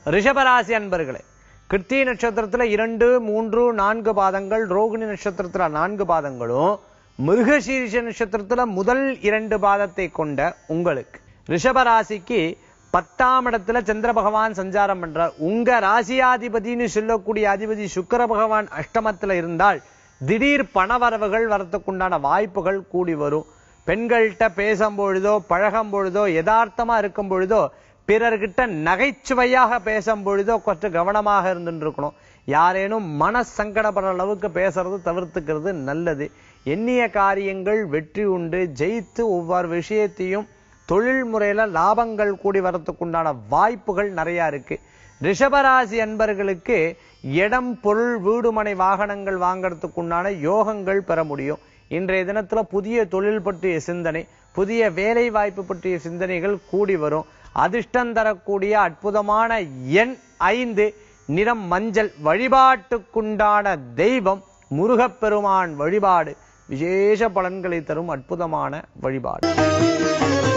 ரிஷபராசி அன்பர்களே கிருத்திகை நட்சத்திரத்துல இரண்டு மூன்று நான்கு பாதங்கள் ரோகிணி நட்சத்திரத்துல நான்கு பாதங்களும் மிருகசீரிஷ நட்சத்திரத்துல முதல் இரண்டு பாதத்தை கொண்ட உங்களுக்கு ரிஷபராசிக்கு பத்தாம் இடத்துல சந்திர பகவான் சஞ்சாரம் பண்றார் உங்க ராசியாதிபதினு சொல்லக்கூடிய அதிபதி சுக்கிர பகவான் அஷ்டமத்துல இருந்தால் திடீர் பணவரவுகள் வரத்துக்குண்டான வாய்ப்புகள் கூடி வரும் பெண்கள்கிட்ட பேசும் பொழுதோ பழகும் பொழுதோ யதார்த்தமா இருக்கும் பொழுதோ பிறர்கிட்ட நகைச்சுவையாக பேசும் பொழுதோ கொஞ்சம் கவனமாக இருந்துட்டு இருக்கணும் யாரேனும் மன சங்கடப்படுற அளவுக்கு பேசுறது தவிர்த்துக்கிறது நல்லது எண்ணிய காரியங்கள் வெற்றி உண்டு ஜெயித்து ஒவ்வொரு விஷயத்தையும் தொழில் முறையில லாபங்கள் கூடி வரத்துக்குண்டான வாய்ப்புகள் நிறைய இருக்கு ரிஷபராசி அன்பர்களுக்கு இடம் பொருள் வீடுமனை வாகனங்கள் வாங்கறதுக்குண்டான யோகங்கள் பெற முடியும் இன்றைய தினத்துல புதிய தொழில் பற்றிய சிந்தனை புதிய வேலை வாய்ப்பு பற்றிய சிந்தனைகள் கூடி வரும் அதிர்ஷ்டம் தரக்கூடிய அற்புதமான எண் ஐந்து நிறம் மஞ்சள் வழிபாட்டுக்குண்டான தெய்வம் முருகப்பெருமான் வழிபாடு விசேஷ பலன்களை தரும் அற்புதமான வழிபாடு